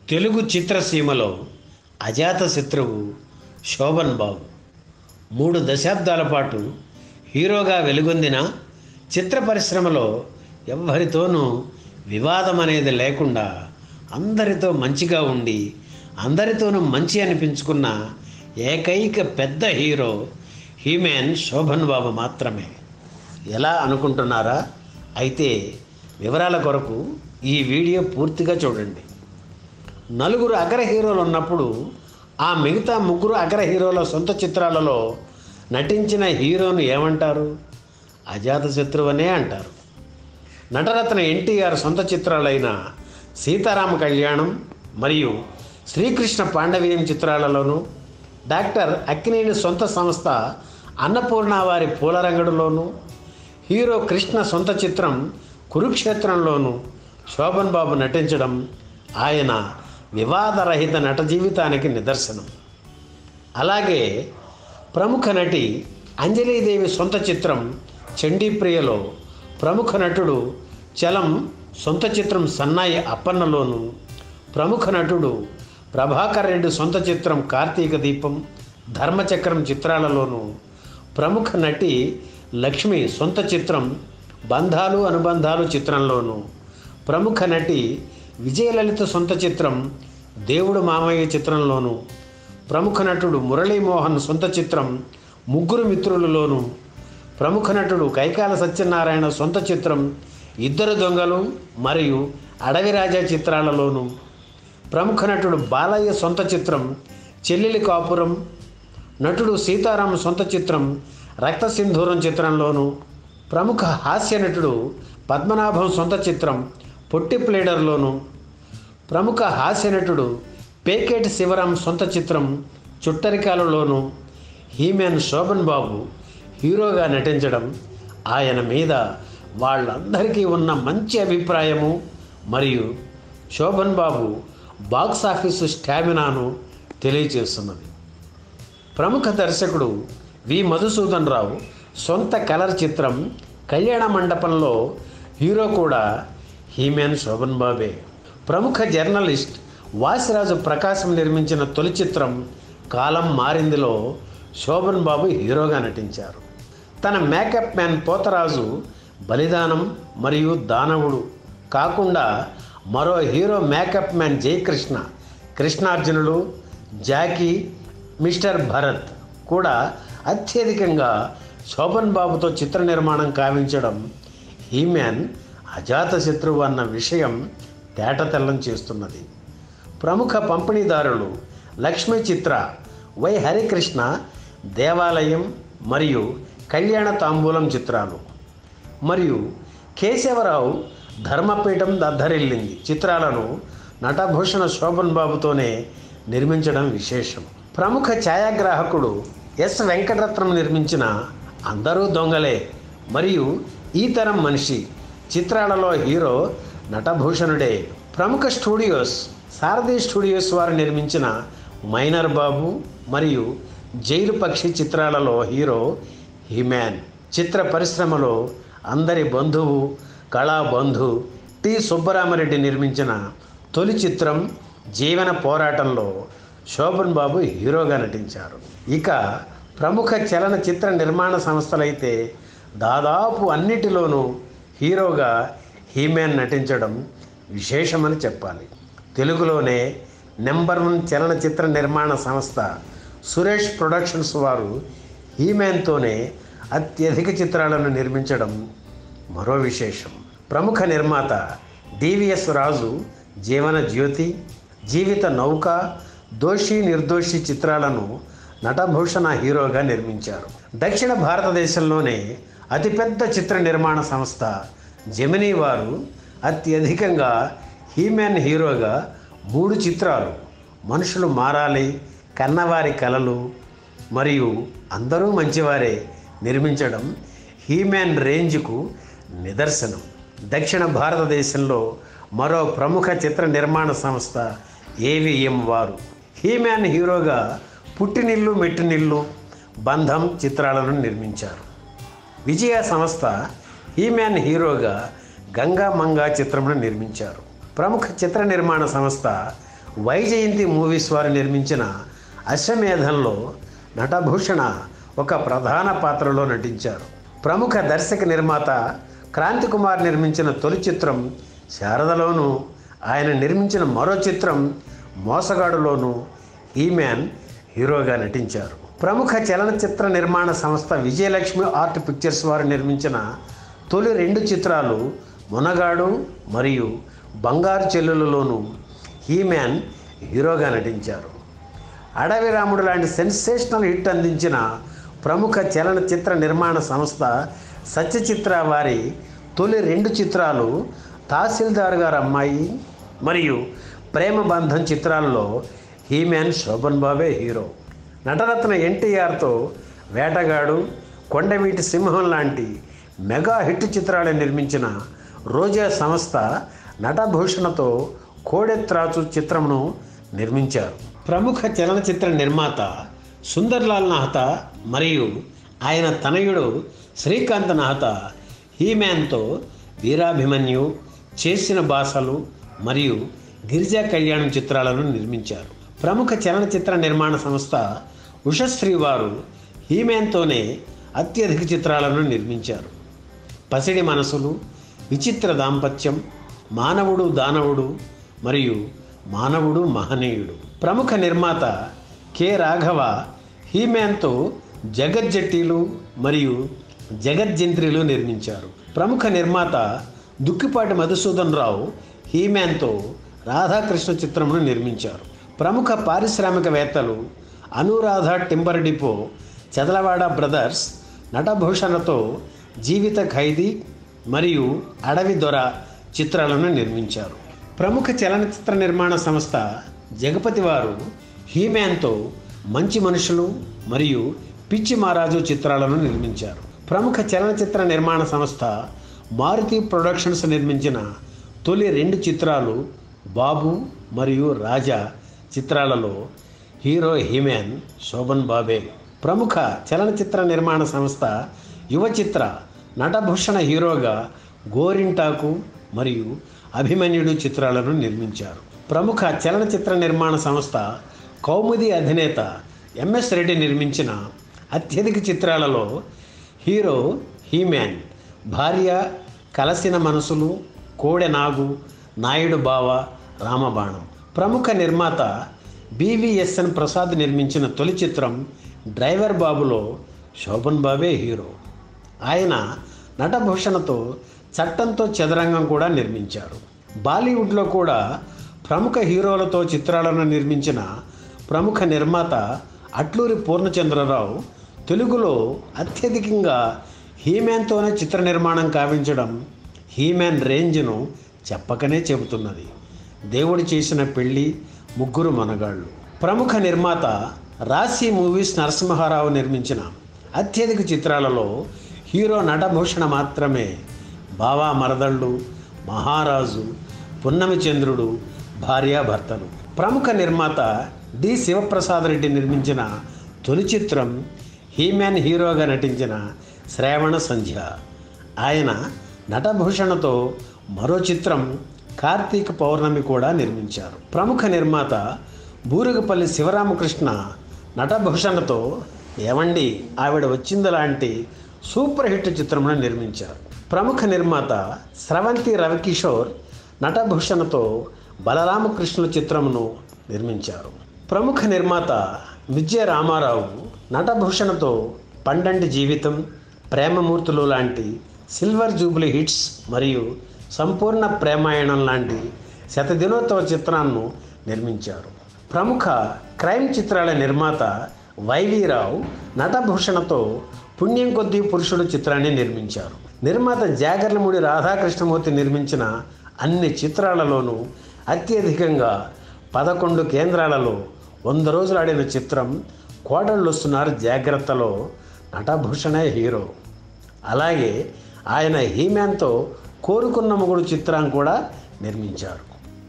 తెలుగు చిత్రసీమలో అజాత శత్రువు శోభన్ బాబు మూడు దశాబ్దాల పాటు హీరోగా వెలుగొందిన చిత్ర పరిశ్రమలో ఎవ్వరితోనూ వివాదం అనేది లేకుండా అందరితో మంచిగా ఉండి అందరితోనూ మంచి అనిపించుకున్న ఏకైక పెద్ద హీరో హీమెన్ శోభన్ బాబు మాత్రమే ఎలా అనుకుంటున్నారా అయితే వివరాల కొరకు ఈ వీడియో పూర్తిగా చూడండి నలుగురు అగ్ర హీరోలు ఉన్నప్పుడు ఆ మిగతా ముగ్గురు అగ్ర హీరోల సొంత చిత్రాలలో నటించిన హీరోను ఏమంటారు అజాతశత్రువనే అంటారు నటరత్న ఎన్టీఆర్ సొంత చిత్రాలైన సీతారామ కళ్యాణం మరియు శ్రీకృష్ణ పాండవీయం చిత్రాలలోనూ డాక్టర్ అక్కినేని సొంత సంస్థ అన్నపూర్ణ వారి పూలరంగడులోనూ హీరో కృష్ణ సొంత చిత్రం కురుక్షేత్రంలోనూ శోభన్ బాబు నటించడం ఆయన వివాదరహిత నట జీవితానికి నిదర్శనం అలాగే ప్రముఖ నటి అంజలీదేవి సొంత చిత్రం చండీప్రియలో ప్రముఖ నటుడు చలం సొంత చిత్రం సన్నాయి అప్పన్నలోను ప్రముఖ నటుడు ప్రభాకర్ రెడ్డి సొంత చిత్రం కార్తీక దీపం ధర్మచక్రం చిత్రాలలోను ప్రముఖ నటి లక్ష్మి సొంత చిత్రం బంధాలు అనుబంధాలు చిత్రంలోను ప్రముఖ నటి విజయలలిత సొంత చిత్రం దేవుడు మామయ్య చిత్రంలోను ప్రముఖ నటుడు మురళీమోహన్ సొంత చిత్రం ముగ్గురు మిత్రులలోను ప్రముఖ నటుడు కైకాల సత్యనారాయణ సొంత చిత్రం ఇద్దరు దొంగలు మరియు అడవిరాజా చిత్రాలలోను ప్రముఖ నటుడు బాలయ్య సొంత చిత్రం చెల్లెలి కాపురం నటుడు సీతారాం సొంత చిత్రం రక్త సింధూరం చిత్రంలోను ప్రముఖ హాస్య నటుడు పద్మనాభం సొంత చిత్రం పొట్టి ప్లేడర్లోను ప్రముఖ హాస్య నటుడు పేకేటి శివరాం సొంత చిత్రం చుట్టరికాలలోను హీమెన్ శోభన్ బాబు హీరోగా నటించడం ఆయన మీద వాళ్ళందరికీ ఉన్న మంచి అభిప్రాయము మరియు శోభన్ బాబు బాక్స్ ఆఫీసు స్టామినాను తెలియజేస్తున్నది ప్రముఖ దర్శకుడు వి మధుసూదన్ రావు సొంత కలర్ చిత్రం కళ్యాణ మండపంలో హీరో కూడా హీమెన్ శోభన్ బాబే ప్రముఖ జర్నలిస్ట్ వాసిరాజు ప్రకాశం నిర్మించిన తొలి చిత్రం కాలం మారిందిలో శోభన్ బాబు హీరోగా నటించారు తన మేకప్ మ్యాన్ పోతరాజు బలిదానం మరియు దానవుడు కాకుండా మరో hero makeup man Jayakrishna Krishnarjunudu Jackie mister Bharat కూడా అత్యధికంగా శోభన్ బాబుతో చిత్ర నిర్మాణం కావించడం హీమ్యాన్ అజాతశత్రువు అన్న విషయం తేటతెల్లం చేస్తున్నది ప్రముఖ పంపిణీదారులు లక్ష్మీ చిత్ర వై హరికృష్ణ దేవాలయం మరియు కళ్యాణ తాంబూలం చిత్రాలు మరియు కేశవరావు ధర్మపీఠం దద్దరిల్లింది చిత్రాలను నటభూషణ శోభన్ బాబుతోనే నిర్మించడం విశేషం ప్రముఖ ఛాయాగ్రాహకుడు ఎస్ వెంకటరత్నం నిర్మించిన అందరూ దొంగలే మరియు ఈ తరం మనిషి చిత్రాలలో హీరో నటభూషణుడే ప్రముఖ స్టూడియోస్ సారథి స్టూడియోస్ వారు నిర్మించిన మైనర్ బాబు మరియు జైలు పక్షి చిత్రాలలో హీరో హిమ్యాన్ చిత్ర పరిశ్రమలో అందరి బంధువు కళాబంధు టి సుబ్బరామరెడ్డి నిర్మించిన తొలి చిత్రం జీవన పోరాటంలో శోభన్ బాబు హీరోగా నటించారు ఇక ప్రముఖ చలనచిత్ర నిర్మాణ సంస్థలైతే దాదాపు అన్నిటిలోనూ హీరోగా హీమ్యాన్ నటించడం విశేషమని చెప్పాలి తెలుగులోనే నెంబర్ వన్ చలనచిత్ర నిర్మాణ సంస్థ సురేష్ ప్రొడక్షన్స్ వారు హీమ్యాన్తోనే అత్యధిక చిత్రాలను నిర్మించడం మరో విశేషం ప్రముఖ నిర్మాత డివిఎస్ రాజు జీవన జ్యోతి జీవిత నౌక దోషి నిర్దోషి చిత్రాలను నటభూషణ హీరోగా నిర్మించారు దక్షిణ భారతదేశంలోనే అతిపెద్ద చిత్ర నిర్మాణ సంస్థ జెమినీ వారు అత్యధికంగా హీమ్యాన్ హీరోగా మూడు చిత్రాలు మనుషులు మారాలి కన్నవారి కలలు మరియు అందరూ మంచివారే నిర్మించడం హీమ్యాన్ రేంజ్కు నిదర్శనం దక్షిణ భారతదేశంలో మరో ప్రముఖ చిత్ర నిర్మాణ సంస్థ ఏవిఎం వారు హీమ్యాన్ హీరోగా పుట్టినిల్లు మెట్టినిల్లు బంధం చిత్రాలను నిర్మించారు విజయ సంస్థ హీమ్యాన్ హీరోగా గంగా మంగా చిత్రమును నిర్మించారు ప్రముఖ చిత్ర నిర్మాణ సంస్థ వైజయంతి మూవీస్ వారు నిర్మించిన అశ్వమేధంలో నటభూషణ ఒక ప్రధాన పాత్రలో నటించారు ప్రముఖ దర్శక నిర్మాత క్రాంతి కుమార్ నిర్మించిన తొలి చిత్రం శారదలోను ఆయన నిర్మించిన మరో చిత్రం మోసగాడులోను ఈమ్యాన్ హీరోగా నటించారు ప్రముఖ చలనచిత్ర నిర్మాణ సంస్థ విజయలక్ష్మి ఆర్ట్ పిక్చర్స్ వారు నిర్మించిన తొలి రెండు చిత్రాలు మునగాడు మరియు బంగారు చెల్లులలోను హీమ్యాన్ హీరోగా నటించారు అడవి రాముడు లాంటి సెన్సేషనల్ హిట్ అందించిన ప్రముఖ చలనచిత్ర నిర్మాణ సంస్థ సత్యచిత్ర వారి తొలి రెండు చిత్రాలు తహసీల్దార్ గారు అమ్మాయి మరియు ప్రేమ బంధం చిత్రాల్లో హీమ్యాన్ శోభన్ బాబే హీరో నటరత్న ఎన్టీఆర్తో వేటగాడు కొండవీటి సింహం లాంటి మెగా హిట్ చిత్రాలు నిర్మించిన రోజా సంస్థ నటభూషణతో కోడెత్రాచు చిత్రమును నిర్మించారు ప్రముఖ చలనచిత్ర నిర్మాత సుందర్లాల్ నాహతా మరియు ఆయన తనయుడు శ్రీకాంత్ నాహతా హీమ్యాన్తో వీరాభిమన్యు చేసిన భాషలు మరియు గిరిజా కళ్యాణం చిత్రాలను నిర్మించారు ప్రముఖ చలనచిత్ర నిర్మాణ సంస్థ ఉషశ్రీ వారు హీమ్యాన్తోనే అత్యధిక చిత్రాలను నిర్మించారు పసిడి మనసులు విచిత్ర దాంపత్యం మానవుడు దానవుడు మరియు మానవుడు మహనీయుడు ప్రముఖ నిర్మాత కె రాఘవ హీమ్యాన్తో జగజ్జట్టీలు మరియు జగజ్జంత్రిలు నిర్మించారు ప్రముఖ నిర్మాత దుక్కిపాటి మధుసూదన్ రావు హీమ్యాన్తో రాధాకృష్ణ చిత్రమును నిర్మించారు ప్రముఖ పారిశ్రామికవేత్తలు Anuradha timber depot Chadalavada brothers నటభూషణతో జీవిత ఖైదీ మరియు అడవి దొర చిత్రాలను నిర్మించారు ప్రముఖ చలనచిత్ర నిర్మాణ సంస్థ జగపతి వారు హీమ్యాన్తో మంచి మనుషులు మరియు పిచ్చి మహారాజు చిత్రాలను నిర్మించారు ప్రముఖ చలనచిత్ర నిర్మాణ సంస్థ మారుతి ప్రొడక్షన్స్ నిర్మించిన తొలి రెండు చిత్రాలు బాబు మరియు రాజా చిత్రాలలో హీరో హీమ్యాన్ శోభన్ బాబే ప్రముఖ చలనచిత్ర నిర్మాణ సంస్థ యువ చిత్ర నటభూషణ హీరోగా గోరింటాకు మరియు అభిమన్యుడు చిత్రాలను నిర్మించారు ప్రముఖ చలనచిత్ర నిర్మాణ సంస్థ కౌముది అధినేత ఎంఎస్ రెడ్డి నిర్మించిన అత్యధిక చిత్రాలలో హీరో హీమ్యాన్ భార్య కలసిన మనసులు కోడెనాగు నాయుడు బావ రామబాణం ప్రముఖ నిర్మాత బివిఎస్ఎన్ ప్రసాద్ నిర్మించిన తొలి చిత్రం డ్రైవర్ బాబులో శోభన్ బాబే హీరో ఆయన నటభూషణతో చట్టంతో చదరంగం కూడా నిర్మించారు బాలీవుడ్లో కూడా ప్రముఖ హీరోలతో చిత్రాలను నిర్మించిన ప్రముఖ నిర్మాత అట్లూరి పూర్ణచంద్రరావు తెలుగులో అత్యధికంగా హీమ్యాన్తోనే చిత్ర నిర్మాణం కావించడం హీమ్యాన్ రేంజ్ను చెప్పకనే చెబుతున్నది దేవుడు చేసిన పెళ్ళి ముగ్గురు మనగాళ్ళు ప్రముఖ నిర్మాత రాశి మూవీస్ నరసింహారావు నిర్మించిన అత్యధిక చిత్రాలలో హీరో నటభూషణ మాత్రమే బావా మరదళ్ళు మహారాజు పున్నమి చంద్రుడు భార్యాభర్తలు ప్రముఖ నిర్మాత డి శివప్రసాద్ రెడ్డి నిర్మించిన తొలి చిత్రం హీమ్యాన్ హీరోగా నటించిన శ్రావణ సంధ్య ఆయన నటభూషణతో మరో చిత్రం కార్తీక పౌర్ణమి కూడా నిర్మించారు ప్రముఖ నిర్మాత బూరుగుపల్లి శివరామకృష్ణ నటభూషణతో ఏమండి ఆవిడ వచ్చింది లాంటి సూపర్ హిట్ చిత్రమును నిర్మించారు ప్రముఖ నిర్మాత స్రవంతి రవికిషోర్ నటభూషణతో బలరామకృష్ణుల చిత్రమును నిర్మించారు ప్రముఖ నిర్మాత విజయ రామారావు నటభూషణతో పండంటి జీవితం ప్రేమమూర్తులు లాంటి సిల్వర్ జూబ్లీ హిట్స్ మరియు సంపూర్ణ ప్రేమాయణం లాంటి శతదినోత్సవ చిత్రాలను నిర్మించారు ప్రముఖ క్రైమ్ చిత్రాల నిర్మాత వైవీరావు నటభూషణతో పుణ్యం కొద్దీ పురుషుడు చిత్రాన్ని నిర్మించారు నిర్మాత జాగర్లమూడి రాధాకృష్ణమూర్తి నిర్మించిన అన్ని చిత్రాలలోనూ అత్యధికంగా పదకొండు కేంద్రాలలో వంద రోజులు ఆడిన చిత్రం కోటళ్ళు వస్తున్నారు జాగ్రత్తలో నటభూషణే హీరో అలాగే ఆయన హీమ్యాన్తో కోరుకున్న మొగుడు చిత్రం కూడా నిర్మించారు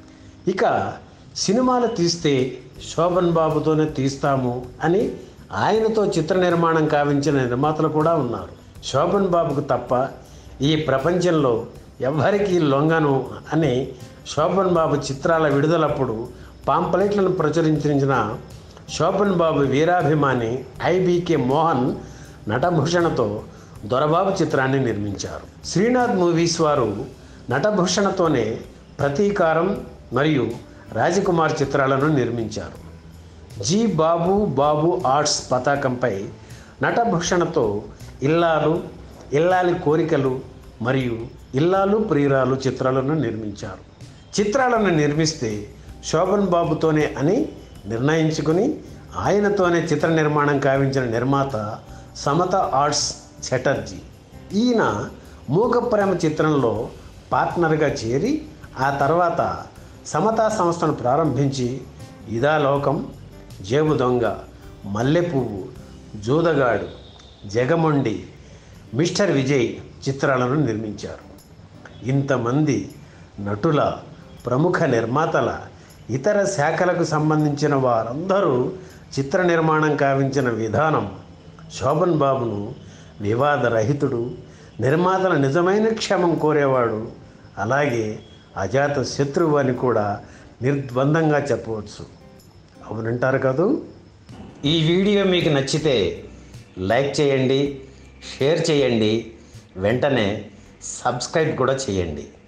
ఇక సినిమాలు తీస్తే శోభన్ బాబుతోనే తీస్తాము అని ఆయనతో చిత్ర నిర్మాణం కావించిన నిర్మాతలు కూడా ఉన్నారు శోభన్ బాబుకు తప్ప ఈ ప్రపంచంలో ఎవ్వరికీ లొంగను అని శోభన్ బాబు చిత్రాల విడుదలప్పుడు పాంప్లెట్లను ప్రచురించిన శోభన్ బాబు వీరాభిమాని ఐబీకే మోహన్ నటభూషణతో దొరబాబు చిత్రాన్ని నిర్మించారు శ్రీనాథ్ మూవీస్ వారు నటభూషణతోనే ప్రతీకారం మరియు రాజకుమార్ చిత్రాలను నిర్మించారు జి బాబు బాబు ఆర్ట్స్ పతాకంపై నటభూషణతో ఇల్లాలు ఇల్లాలి కోరికలు మరియు ఇల్లాలు ప్రియురాలు చిత్రాలను నిర్మించారు చిత్రాలను నిర్మిస్తే శోభన్ బాబుతోనే అని నిర్ణయించుకుని ఆయనతోనే చిత్ర నిర్మాణం కావించిన నిర్మాత సమత ఆర్ట్స్ చటర్జీ ఈయన మూగ ప్రేమ చిత్రంలో పార్ట్నర్గా చేరి ఆ తర్వాత సమతా సంస్థను ప్రారంభించి ఇదా లోకం జేబు దొంగ మల్లెపువ్వు జూదగాడు జగమొండి మిస్టర్ విజయ్ చిత్రాలను నిర్మించారు ఇంతమంది నటుల ప్రముఖ నిర్మాతల ఇతర శాఖలకు సంబంధించిన వారందరూ చిత్ర నిర్మాణం కావించిన విధానం శోభన్ బాబును వివాదరహితుడు నిర్మాతల నిజమైన క్షేమం కోరేవాడు అలాగే అజాత శత్రువు అని కూడా నిర్ద్వందంగా చెప్పవచ్చు అవునంటారు కదూ ఈ వీడియో మీకు నచ్చితే లైక్ చేయండి షేర్ చేయండి వెంటనే సబ్స్క్రైబ్ కూడా చేయండి